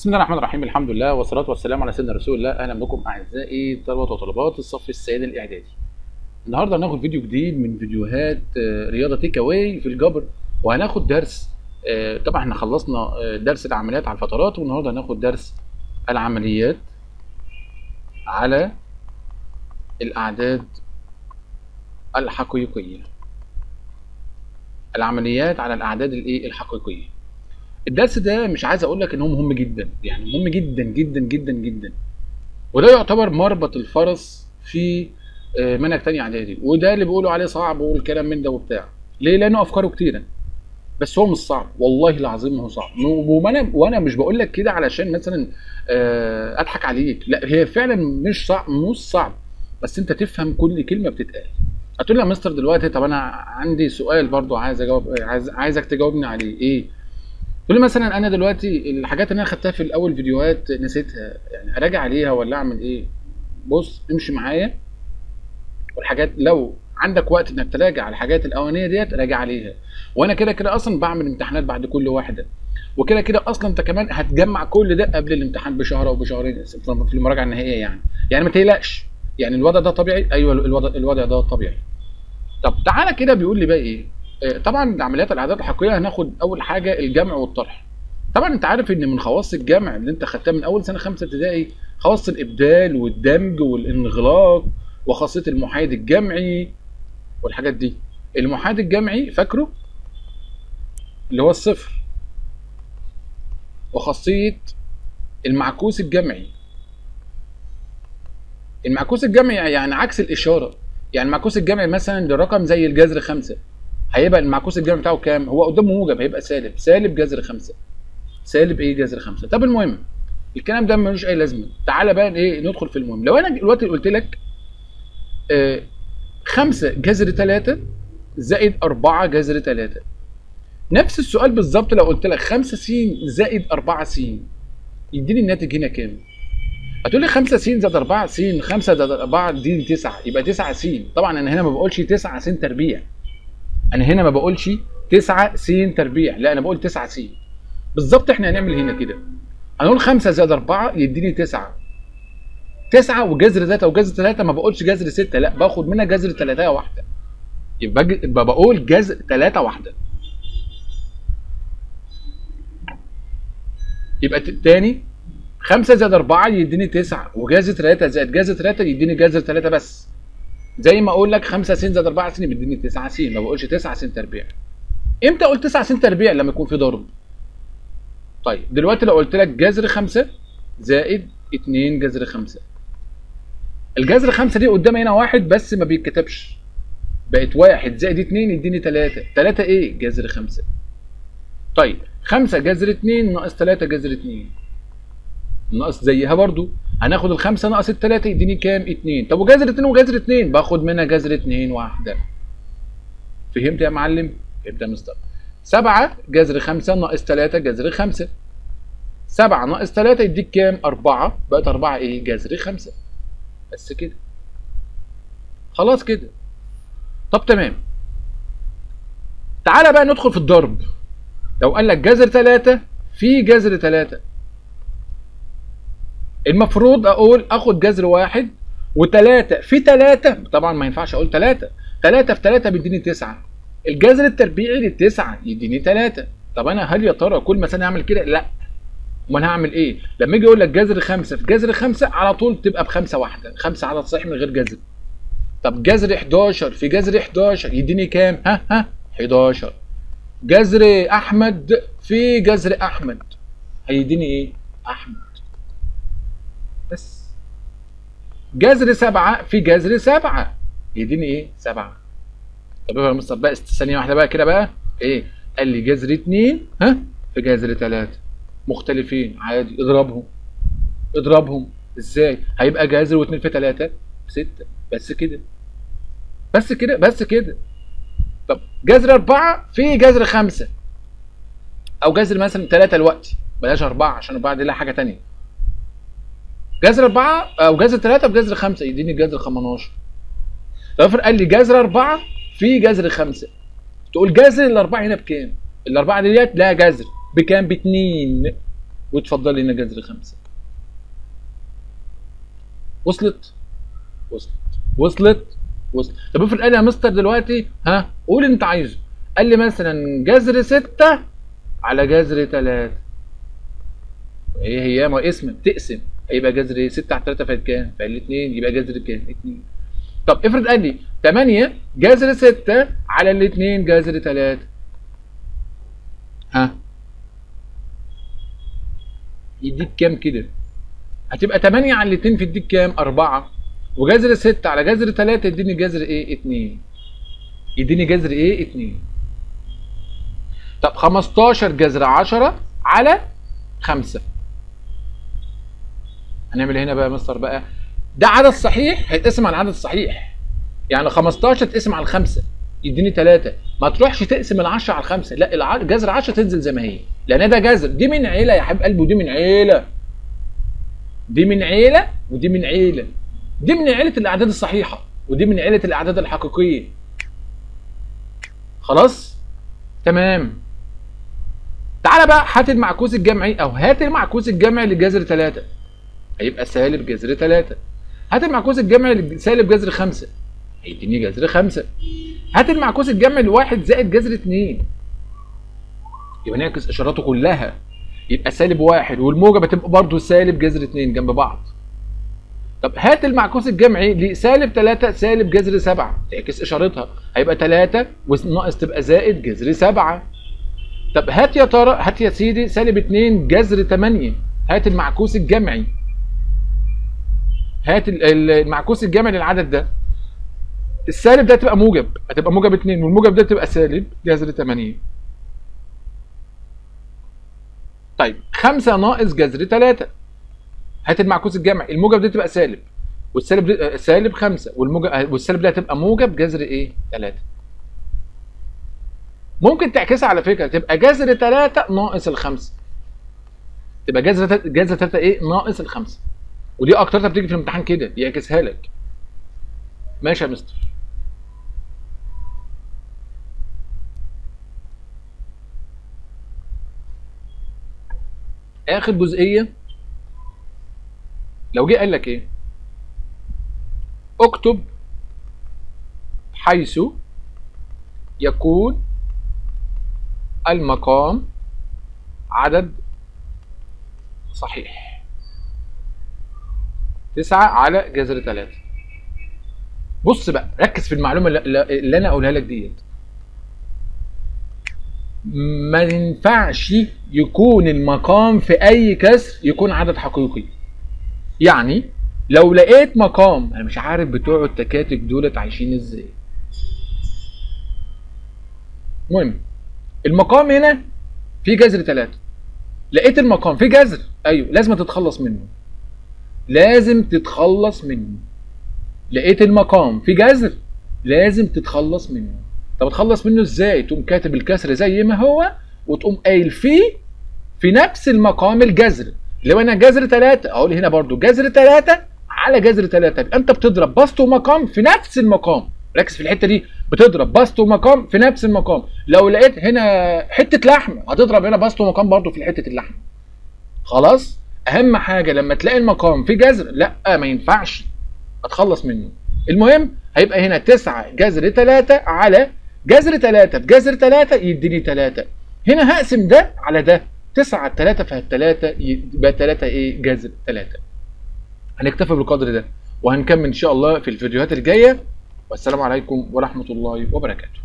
بسم الله الرحمن الرحيم الحمد لله والصلاة والسلام على سيدنا رسول الله أهلا بكم أعزائي طلبة وطلبات الصف السيدي الإعدادي النهاردة هناخد فيديو جديد من فيديوهات آه، رياضة تيك أواي في الجبر وهناخد درس آه، طبعا احنا خلصنا آه، درس العمليات على الفترات والنهاردة هناخد درس العمليات على الأعداد الحقيقية العمليات على الأعداد الإيه الحقيقية الدرس ده مش عايز اقول لك ان هو مهم جدا يعني مهم جدا جدا جدا جدا وده يعتبر مربط الفرس في آه، منهج تاني اعدادي وده اللي بيقولوا عليه صعب والكلام من ده وبتاع ليه لانه افكاره كتيره بس هو مش صعب والله العظيم ما هو صعب وانا وانا مش بقول لك كده علشان مثلا آه، اضحك عليك لا هي فعلا مش صعب مش صعب بس انت تفهم كل كلمه بتتقال هتقول لي يا مستر دلوقتي طب انا عندي سؤال برضو عايز اجاوب عايز عايزك تجاوبني عليه ايه تقول لي مثلا انا دلوقتي الحاجات اللي انا خدتها في الاول فيديوهات نسيتها يعني اراجع عليها ولا اعمل ايه بص امشي معايا والحاجات لو عندك وقت انك تراجع على الحاجات الاولانيه ديت راجع عليها وانا كده كده اصلا بعمل امتحانات بعد كل واحده وكده كده اصلا انت كمان هتجمع كل ده قبل الامتحان بشهر او بشهرين في المراجعه النهائيه يعني يعني ما تقلقش يعني الوضع ده طبيعي ايوه الوضع الوضع ده طبيعي طب تعالى كده بيقول لي بقى ايه آه، طبعا عمليات الاعداد الحقيقيه هناخد اول حاجه الجمع والطرح طبعا انت عارف ان من خواص الجمع اللي انت خدتها من اول سنه خمسه ابتدائي خواص الابدال والدمج والانغلاق وخاصيه المحايد الجمعي والحاجات دي المحايد الجمعي فاكره اللي هو الصفر وخاصيه المعكوس الجمعي المعكوس الجمعي يعني عكس الاشاره يعني المعكوس الجمعي مثلا لرقم زي الجذر خمسة هيبقى المعكوس الجمعي بتاعه كام؟ هو قدامه موجب هيبقى سالب، سالب جذر خمسة. سالب ايه جذر خمسة؟ طب المهم الكلام ده ملوش اي لازمه، تعالى بقى ايه ندخل في المهم، لو انا دلوقتي قلت لك آه خمسة جذر ثلاثة زائد أربعة جذر ثلاثة. نفس السؤال بالظبط لو قلت لك 5 س زائد 4 س يديني الناتج هنا كام؟ هتقول لي 5 س زائد 4 س 5 زائد 4 دي 9 يبقى 9 س طبعا انا هنا ما بقولش 9 س تربيع انا هنا ما بقولش 9 س تربيع لا انا بقول 9 س بالظبط احنا هنعمل هنا كده هنقول 5 زائد 4 يديني 9 9 وجذر 3 وجذر 3 ما بقولش جذر 6 لا باخد منها جذر 3 واحده يبقى ج- يبقى بقول جذر 3 واحده يبقى ت- تاني 5 زائد 4 يديني 9 وجذر 3 زائد جذر 3 يديني جذر 3 بس زي ما اقول لك 5 س زائد 4 س بيديني 9 س ما بقولش 9 س تربيع امتى اقول 9 س تربيع لما يكون في ضرب طيب دلوقتي لو قلت لك جذر 5 زائد 2 جذر 5 الجذر 5 دي قدامي هنا واحد بس ما بيتكتبش بقت واحد زائد 2 يديني 3 3 ايه جذر 5 طيب 5 جذر 2 ناقص 3 جذر 2 ناقص زيها برضو هناخد الخمسة ناقص التلاتة يديني كام؟ اتنين طب وجذر اتنين وجذر اتنين باخد منها جذر اتنين واحدة فهمت يا معلم؟ فهمت يا مستر سبعة جذر خمسة ناقص تلاتة جذر خمسة سبعة ناقص تلاتة يديك كام؟ أربعة بقت أربعة إيه؟ جذر خمسة بس كده خلاص كده طب تمام تعالى بقى ندخل في الضرب لو قال لك جذر تلاتة في جذر تلاتة المفروض اقول اخد جذر واحد وتلاتة في تلاتة طبعا ما ينفعش اقول تلاتة تلاتة في تلاتة بيديني تسعة الجذر التربيعي للتسعة يديني تلاتة طب انا هل يا ترى كل ما سنة اعمل كده لا امال هعمل ايه لما يجي يقول لك جذر خمسة في جذر خمسة على طول تبقى بخمسة واحدة خمسة عدد صحيح من غير جذر طب جذر 11 في جذر 11 يديني كام ها ها 11 جذر احمد في جذر احمد هيديني ايه احمد بس جذر سبعة في جذر سبعة يديني ايه؟ سبعة طب يا مستر بقى است- ثانية واحدة بقى كده بقى ايه؟ قال لي جذر اتنين ها في جذر تلاتة مختلفين عادي اضربهم اضربهم ازاي؟ هيبقى جذر واتنين في تلاتة ستة بس كده بس كده بس كده طب جذر أربعة في جذر خمسة أو جذر مثلا تلاتة دلوقتي بلاش أربعة عشان أربعة دي لها حاجة تانية جذر أربعة أو جذر ثلاثة بجذر خمسة يديني جذر 15 لو افرض قال لي جذر أربعة في جذر خمسة تقول جذر الأربعة هنا بكام؟ الأربعة ديت لها جذر بكام؟ باتنين وتفضل لنا جذر خمسة وصلت وصلت وصلت وصلت طب افرض قال لي يا مستر دلوقتي ها قول انت عايزه قال لي مثلا جذر ستة على جذر تلاتة هي هي ما اسم بتقسم هيبقى جذر 6 على 3 فات كام؟ فقال 2 يبقى جذر كام؟ 2 طب افرض قال لي 8 جذر 6 على الاثنين جذر 3 ها يديك كام كده؟ هتبقى 8 على الاثنين في يديك كام؟ 4 وجذر 6 على جذر 3 يديني جذر ايه؟ 2 يديني جذر ايه؟ 2 طب 15 جذر 10 على 5 هنعمل هنا بقى يا مستر بقى ده عدد صحيح هيتقسم على العدد الصحيح يعني 15 تقسم على الخمسه يديني 3 ما تروحش تقسم ال 10 على الخمسه لا الع- جذر 10 تنزل زي ما هي لان ده جذر دي من عيله يا حبيب قلبي ودي من عيله دي من عيله ودي من عيله دي من عيله الاعداد الصحيحه ودي من عيله الاعداد الحقيقيه خلاص تمام تعالى بقى هات المعكوس الجمعي او هات المعكوس الجمعي لجذر 3 هيبقى سالب جذر 3 هات المعكوس الجمعي سالب جذر 5 هيديني جذر 5 هات المعكوس الجمعي لواحد زائد جذر 2 يبقى نعكس اشاراته كلها يبقى سالب واحد والموجب هتبقى برضه سالب جذر 2 جنب بعض طب هات المعكوس الجمعي لسالب 3 سالب جذر 7 تعكس اشارتها هيبقى 3 وناقص تبقى زائد جذر 7 طب هات يا ترى هات يا سيدي سالب 2 جذر 8 هات المعكوس الجمعي هات ال- ال- المعكوس الجمعي للعدد ده السالب ده تبقى موجب هتبقى موجب 2 والموجب ده تبقى سالب جذر 8 طيب 5 ناقص جذر 3 هات المعكوس الجمعي الموجب ده تبقى سالب والسالب ده آه، سالب 5 والموجب والسالب ده هتبقى موجب جذر ايه 3 ممكن تعكسها على فكره تبقى جذر 3 ناقص الخمسه تبقى جذر تلاتة- جذر 3 ايه ناقص الخمسه ودي اكترها بتيجي في الامتحان كده يعكسها لك ماشي يا مستر اخر جزئيه لو جه قال لك ايه اكتب حيث يكون المقام عدد صحيح تسعة على جذر ثلاثة بص بقى ركز في المعلومة اللي اللي أنا أقولها لك ديت ما ينفعش يكون المقام في أي كسر يكون عدد حقيقي يعني لو لقيت مقام أنا مش عارف بتوع التكاتك دولت عايشين إزاي المهم المقام هنا في جذر ثلاثة لقيت المقام في جذر ايوه لازم تتخلص منه لازم تتخلص منه لقيت المقام في جذر لازم تتخلص منه طب تخلص منه ازاي تقوم كاتب الكسر زي ما هو وتقوم قايل فيه في نفس المقام الجذر لو انا جذر ثلاثة اقول هنا برضو جذر ثلاثة على جذر ثلاثة يبقى انت بتضرب بسط ومقام في نفس المقام ركز في الحته دي بتضرب بسط ومقام في نفس المقام لو لقيت هنا حته لحم هتضرب هنا بسط ومقام برضو في حته اللحم خلاص اهم حاجه لما تلاقي المقام في جذر لا ما ينفعش اتخلص منه المهم هيبقى هنا 9 جذر 3 على جذر 3 في جذر 3 يديني 3 هنا هقسم ده على ده 9 على 3 فالثلاثة يبقى 3 ايه جذر 3 هنكتفي بالقدر ده وهنكمل ان شاء الله في الفيديوهات الجايه والسلام عليكم ورحمه الله وبركاته